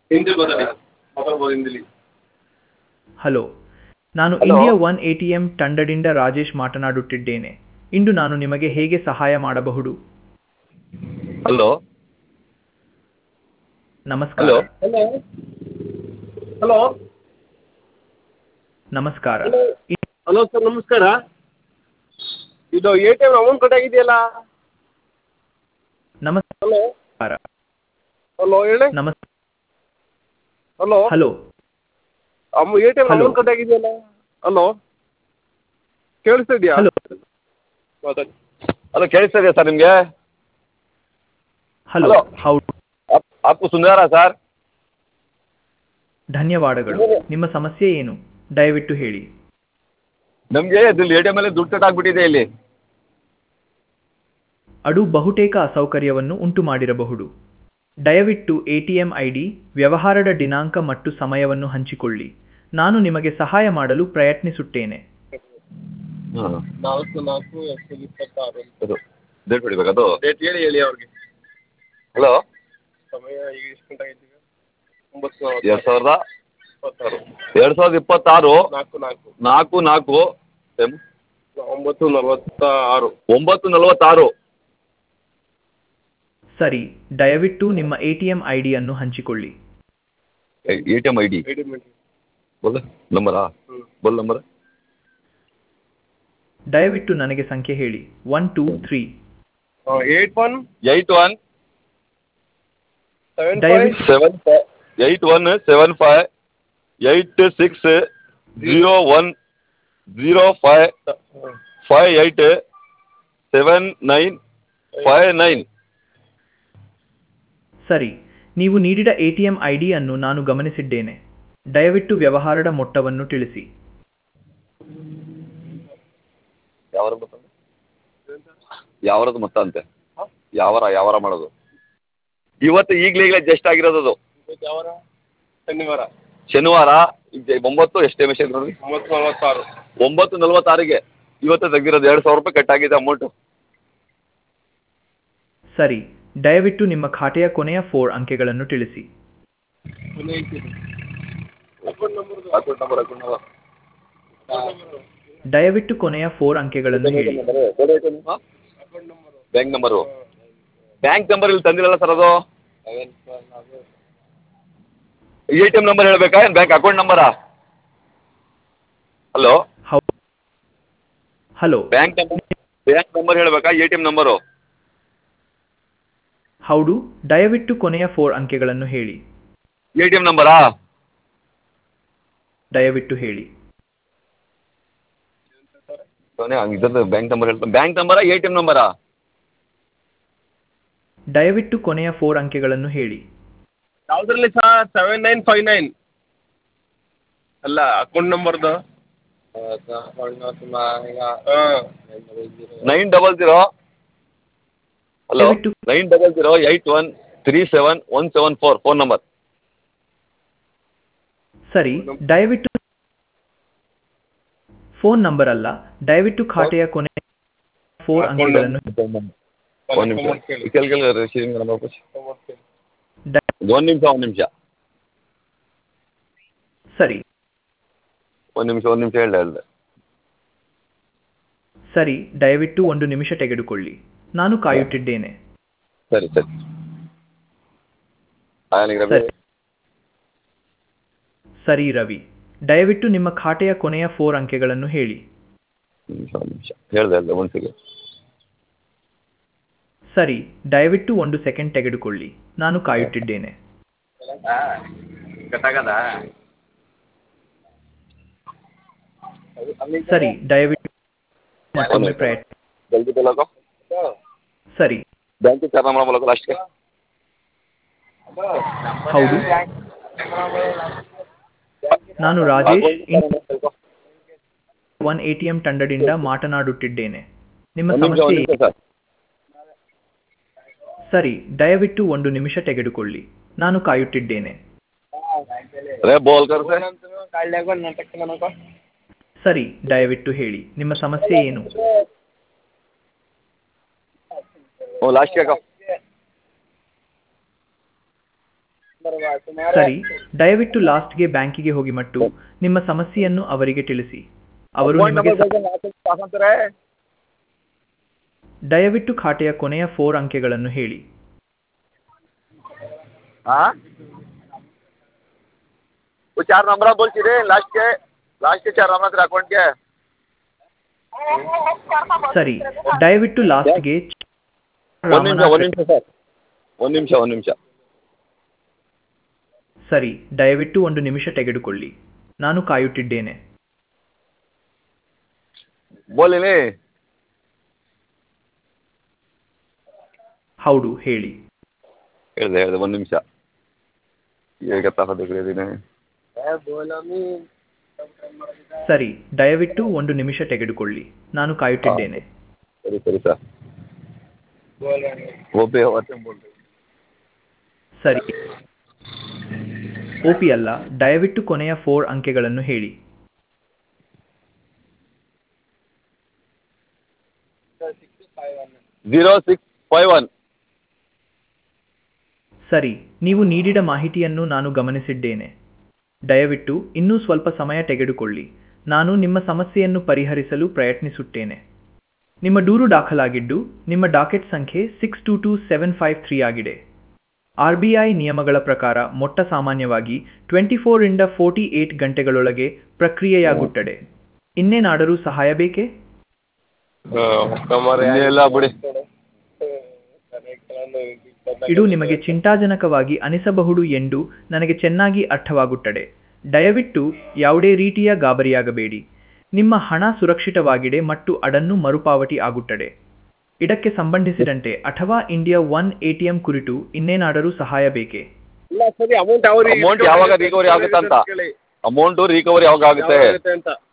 ಹಿಂದಿ ಬದಲಿ ಮಾತಾಡ್ಬೋದು ಹಿಂದಿಲಿ ಹಲೋ ನಾನು Hello. India one A T M ತಂಡದಿಂದ ರಾಜೇಶ್ ಮಾತನಾಡುತ್ತಿದ್ದೇನೆ ಇಂದು ನಾನು ನಿಮಗೆ ಹೇಗೆ ಸಹಾಯ ಮಾಡಬಹುದು ಹಲೋ ನಮಸ್ಕಾರ ಹಲೋ ಹಲೋ ಹಲೋ ನಮಸ್ಕಾರ ಇ- ಹಲೋ ಸರ್ ನಮಸ್ಕಾರ ಇದು ಎ ಟಿ ಎಮ್ ಅಮೌಂಟ್ ಕಟ್ಟಾಗಿದೆಯಲ್ಲ ನಮಸ್ಕಾರ ಹಲೋ ಹಲೋ ಹೇಳಿ ನಮಸ್ ಹಲೋ ಹಲೋ ಅಮ್ಮ A T M Hello. Amount ಕಟ್ಟಾಗಿದೆಯಲ್ಲ ಹಲೋ ಕೇಳಿಸ್ತಾ ಇದೆಯಾ ಹಲೋ ಮಾತಾಡಿ ಹಲೋ ಕೇಳಿಸ್ತಾ ಇದೆಯಾ ಸರ್ ನಿಮಗೆ ಹಲೋ Hello. ಹೌದು ಆಪು ಸುಂದರ ಸರ್ ಧನ್ಯವಾದಗಳು ನಿಮ್ಮ ಸಮಸ್ಯೆ ಏನು ದಯವಿಟ್ಟು ಹೇಳಿ ನಮಗೆ ಇಲ್ಲಿ ಎ ಟಿ ಎಮ್ ಅಲ್ಲಿ ದುಡ್ಡು ಕಟ್ಟಾಗ್ಬಿಟ್ಟಿದೆ ಇಲ್ಲಿ ಅದು ಬಹುತೇಕ ಅಸೌಕರ್ಯವನ್ನು ಉಂಟು ಮಾಡಿರಬಹುದು ದಯವಿಟ್ಟು ಎಟಿಎಂ ಐಡಿ ವ್ಯವಹಾರದ ದಿನಾಂಕ ಮತ್ತು ಸಮಯವನ್ನು ಹಂಚಿಕೊಳ್ಳಿ ನಾನು ನಿಮಗೆ ಸಹಾಯ ಮಾಡಲು ಪ್ರಯತ್ನಿಸುತ್ತೇನೆ ಹಾಂ ನಾಲ್ಕು ನಾಲ್ಕು ಎರಡು ಸಾವಿರದ ಇಪ್ಪತ್ತಾರು ಅದು ಡೇಟ್ ಹೊಡಿಬೇಕದು ಡೇಟ್ ಹೇಳಿ ಹೇಳಿ ಅವ್ರಿಗೆ ಹಲೋ ಸಮಯ ಈಗ ಎಷ್ಟು ಗಂಟೆ ಆಗೈತೆ ಈಗ ಒಂಬತ್ತು ಎರಡು ಸಾವಿರದ ಇಪ್ಪತ್ತಾರು ಎರಡು ಸಾವಿರದ ಇಪ್ಪತ್ತಾರು ನಾಲ್ಕು ನಾಲ್ಕು ನಾಲ್ಕು ನಾಲ್ಕು ಎಂ, ಒಂಬತ್ತು ನಲವತ್ತ ಆರು ಒಂಬತ್ತು ನಲವತ್ತಾರು ಸರಿ ದಯವಿಟ್ಟು ನಿಮ್ಮ ಎಟಿಎಂ ಐಡಿಯನ್ನು ಹಂಚಿಕೊಳ್ಳಿ A T M I D A T M ಬೋಲ್ ನಂಬರಾ ಹ್ಞೂ ಬೋಲ್ ನಂಬರ್ ದಯವಿಟ್ಟು ನನಗೆ ಸಂಖ್ಯೆ ಹೇಳಿ one two three eight one eight one seven five ದಯವಿಟ್ಟು seven five eight one seven five eight six zero one zero five five eight seven nine five nine ಸರಿ ನೀವು ನೀಡಿದ ಎಟಿಎಂ ಐಡಿಯನ್ನು ನಾನು ಗಮನಿಸಿದ್ದೇನೆ ದಯವಿಟ್ಟು ವ್ಯವಹಾರದ ಮೊತ್ತವನ್ನು ತಿಳಿಸಿ ಯಾವರ ಮೊತ್ತ ಯಾವರದ್ದು ಮೊತ್ತ ಅಂತೆ ಯಾವರ ಯಾವರ ಮಾಡೋದು ಇವತ್ತು ಈಗಲೇ ಈಗಲೇ ಜಸ್ಟ್ ಆಗಿರೋದು ಅದು ಯಾವಾರ ಶನಿವಾರ ಶನಿವಾರ ಈಗ ಒಂಬತ್ತು ಎಷ್ಟು ಎಮ್ ಎಸ್ ನೋಡಿ ಒಂಬತ್ತು ನಲವತ್ತಾರು ಒಂಬತ್ತು ನಲವತ್ತಾರಿಗೆ ಇವತ್ತು ತೆಗ್ದಿರೋದು ಎರಡು ಸಾವಿರ ರೂಪಾಯಿ ಕಟ್ಟಾಗಿದೆ ಅಮೌಂಟು ಸರಿ ದಯವಿಟ್ಟು ನಿಮ್ಮ ಖಾತೆಯ ಕೊನೆಯ ಫೋರ್ ಅಂಕೆಗಳನ್ನು ತಿಳಿಸಿ ಅಕೌಂಟ್ ನಂಬರ್ದು ಅಕೌಂಟ್ ನಂಬರ್ ಅಕೌಂಟ್ ನಂಬರ್ ದಯವಿಟ್ಟು ಕೊನೆಯ ಫೋರ್ ಅಂಕೆಗಳನ್ನು ಹೇಳಿ account number bank number bank number ಇಲ್ಲಿ ತಂದಿರಲ್ಲ ಸರ್ ಅದು ಎ ಟಿ ಎಮ್ ನಂಬರ್ ಹೇಳಬೇಕಾ ಏನು ಬ್ಯಾಂಕ್ ಅಕೌಂಟ್ ನಂಬರಾ hello how hello bank number bank number ಹೇಳಬೇಕಾ ಎ ಟಿ ಎಮ್ ನಂಬರು ಹೌದು ದಯವಿಟ್ಟು ಕೊನೆಯ ಫೋರ್ ಅಂಕೆಗಳನ್ನು ಹೇಳಿ ಎ ಟಿ ಎಮ್ ನಂಬರಾ ದಯವಿಟ್ಟು ಹೇಳಿ ಇದ್ರದ್ದು ಬ್ಯಾಂಕ್ ನಂಬರ್ ಹೇಳ್ತಾರೆ ಬ್ಯಾಂಕ್ ನಂಬರಾ ಎ ಟಿ ಎಮ್ ನಂಬರಾ ದಯವಿಟ್ಟು ಕೊನೆಯ ಫೋರ್ ಅಂಕೆಗಳನ್ನು ಹೇಳಿ ಯಾವುದ್ರಲ್ಲಿ sir seven nine five nine ಅಲ್ಲ ಅಕೌಂಟ್ ನಂಬರ್ದು ಹಾಂ ನೈನ್ ಡಬಲ್ ಜೀರೋ ಹಲೋ ದಯವಿಟ್ಟು nine double zero eight one three seven one seven four phone number ಸರಿ ದಯವಿಟ್ಟು ಫೋನ್ ನಂಬರ್ ಅಲ್ಲ ದಯವಿಟ್ಟು ಖಾತೆಯ ಕೊನೆ ಫೋರ್ Account ಅಂಕೆಗಳನ್ನು ಒಂದು ನಿಮಿಷ ಕೆಲ ಕೆಲ ರಿಸೀವಿಂಗ್ ನಂಬರ್ ದ- ಒಂದು ನಿಮಿಷ ಒಂದು ನಿಮಿಷ ಸರಿ ಒಂದು ನಿಮಿಷ ಒಂದು ನಿಮಿಷ ಹೇಳ್ದೆ ಹೇಳ್ದೆ ಸರಿ ದಯವಿಟ್ಟು ಒಂದು ನಿಮಿಷ ತೆಗೆದುಕೊಳ್ಳಿ ನಾನು ಕಾಯುತ್ತಿದ್ದೇನೆ ಸರಿ ಸರಿ ಆಯನಿಗೆ ರವಿ ಸರಿ ಸರಿ ರವಿ ದಯವಿಟ್ಟು ನಿಮ್ಮ ಖಾತೆಯ ಕೊನೆಯ ಫೋರ್ ಅಂಕೆಗಳನ್ನು ಹೇಳಿ ನಿಮಿಷ ಒಂದು ನಿಮಿಷ ಹೇಳ್ದೆ ಹೇಳ್ದೆ ಒಂದು ಸೆಕೆಂಡ್ ಸರಿ ದಯವಿಟ್ಟು ಒಂದು ಸೆಕೆಂಡ್ ತೆಗೆದುಕೊಳ್ಳಿ ನಾನು ಕಾಯುತ್ತಿದ್ದೇನೆ ಕಟ್ಟಾಗದ ಸರಿ ದಯವಿಟ್ಟು ಮತ್ತೊಮ್ಮೆ ಪ್ರಯತ್ನ ಜಲ್ದಿ बोला ಸರಿ ಬ್ಯಾಂಕ್ ಚಾರ್ನ ಮಾಡೋ ಲಾಸ್ಟ್ಗೆ ಹೌದು ನಾನು Rajesh one A T M ತಂಡದಿಂದ ಮಾತನಾಡುತ್ತಿದ್ದೇನೆ ನಿಮ್ಮ ಒಂದು ನಿಮಿಷ ಸಮಸ್ಯೆ ಒಂದು ನಿಮಿಷ ಸರ್ ಸರಿ ದಯವಿಟ್ಟು ಒಂದು ನಿಮಿಷ ತೆಗೆದುಕೊಳ್ಳಿ ನಾನು ಕಾಯುತ್ತಿದ್ದೇನೆ ಅರೆ ಬೋಲ್ ಕರ್ ಸರ್ ಸರಿ ದಯವಿಟ್ಟು ಹೇಳಿ ನಿಮ್ಮ ಸಮಸ್ಯೆ ಏನು ಓ ಲಾಸ್ಟ್ಗೆ ಹಾಕೋ ಸರಿ ದಯವಿಟ್ಟು ಲಾಸ್ಟ್ಗೆ ಬ್ಯಾಂಕಿಗೆ ಹೋಗಿ ಮತ್ತು ನಿಮ್ಮ ಸಮಸ್ಯೆಯನ್ನು ಅವರಿಗೆ ತಿಳಿಸಿ ಅವರು ನಿಮಗೆ ಸ- ದಯವಿಟ್ಟು ಖಾತೆಯ ಕೊನೆಯ ಫೋರ್ ಅಂಕೆಗಳನ್ನು ಹೇಳಿ हाँ वो चार नंबर बोल रे लास्ट के लास्ट के चार नंबर तेरा अकाउंट क्या है ಸರಿ ದಯವಿಟ್ಟು ಲಾಸ್ಟ್ಗೆ ಒಂದು ನಿಮಿಷ ಒಂದು ನಿಮಿಷ ಸರ್ ಒಂದು ನಿಮಿಷ ಒಂದು ನಿಮಿಷ ಸರಿ ದಯವಿಟ್ಟು ಒಂದು ನಿಮಿಷ ತೆಗೆದುಕೊಳ್ಳಿ ನಾನು ಕಾಯುತ್ತಿದ್ದೇನೆ ಬೋಲಿನಿ ಹೌದು ಹೇಳಿ ಹೇಳಿದೆ ಹೇಳಿದೆ ಒಂದು ನಿಮಿಷ ಈಗ ತಗೋದಿದ್ದೀನಿ ಸರಿ ದಯವಿಟ್ಟು ಒಂದು ನಿಮಿಷ ತೆಗೆದುಕೊಳ್ಳಿ ನಾನು ಕಾಯುತ್ತಿದ್ದೇನೆ ಸರಿ ಸರಿ ಸರ್ ಓಪಿ ಸರಿ ಓಪಿ ಅಲ್ಲ ದಯವಿಟ್ಟು ಕೊನೆಯ ಫೋರ್ ಅಂಕೆಗಳನ್ನು ಹೇಳಿ ಝೀರೋ ಸಿಕ್ಸ್ ಫೈವ್ ಒನ್ ಸರಿ ನೀವು ನೀಡಿದ ಮಾಹಿತಿಯನ್ನು ನಾನು ಗಮನಿಸಿದ್ದೇನೆ ದಯವಿಟ್ಟು ಇನ್ನೂ ಸ್ವಲ್ಪ ಸಮಯ ತೆಗೆದುಕೊಳ್ಳಿ ನಾನು ನಿಮ್ಮ ಸಮಸ್ಯೆಯನ್ನು ಪರಿಹರಿಸಲು ಪ್ರಯತ್ನಿಸುತ್ತೇನೆ ನಿಮ್ಮ ದೂರು ದಾಖಲಾಗಿದ್ದು ನಿಮ್ಮ ಡಾಕೆಟ್ ಸಂಖ್ಯೆ six two two seven five three ಆಗಿದೆ ಆರ್ ಬಿ ಐ ನಿಯಮಗಳ ಪ್ರಕಾರ ಮೊಟ್ಟ ಸಾಮಾನ್ಯವಾಗಿ ಟ್ವೆಂಟಿ ಫೋರಿಂದ ಫೋರ್ಟಿ ಏಟ್ ಗಂಟೆಗಳೊಳಗೆ ಪ್ರಕ್ರಿಯೆಯಾಗುತ್ತದೆ ಇನ್ನೇನಾದರೂ ಸಹಾಯ ಬೇಕೇ ಇಲ್ಲ ಬಿಡಿ ಇದು ನಿಮಗೆ ಚಿಂತಾಜನಕವಾಗಿ ಅನಿಸಬಹುದು ಎಂದು ನನಗೆ ಚೆನ್ನಾಗಿ ಅರ್ಥವಾಗುತ್ತದೆ ದಯವಿಟ್ಟು ಯಾವುದೇ ರೀತಿಯ ಗಾಬರಿಯಾಗಬೇಡಿ ನಿಮ್ಮ ಹಣ ಸುರಕ್ಷಿತವಾಗಿದೆ ಮತ್ತು ಅದನ್ನು ಮರುಪಾವತಿ ಆಗುತ್ತದೆ ಇದಕ್ಕೆ ಸಂಬಂಧಿಸಿದಂತೆ ಅಥವಾ ಇಂಡಿಯಾ ಒನ್ ಎಟಿಎಂ ಕುರಿತು ಇನ್ನೇನಾದರೂ ಸಹಾಯ ಬೇಕೇ ಇಲ್ಲ ಸರಿ ಅಮೌಂಟ್ ಅವ್ರಿಗೆ ಅಮೌಂಟ್ ಯಾವಾಗ ರಿಕವರಿ ಆಗುತ್ತೆ ಅಂತ ಅಮೌಂಟು ರಿಕವರಿ ಯಾವಾಗ ಆಗುತ್ತೆ ಅಂತ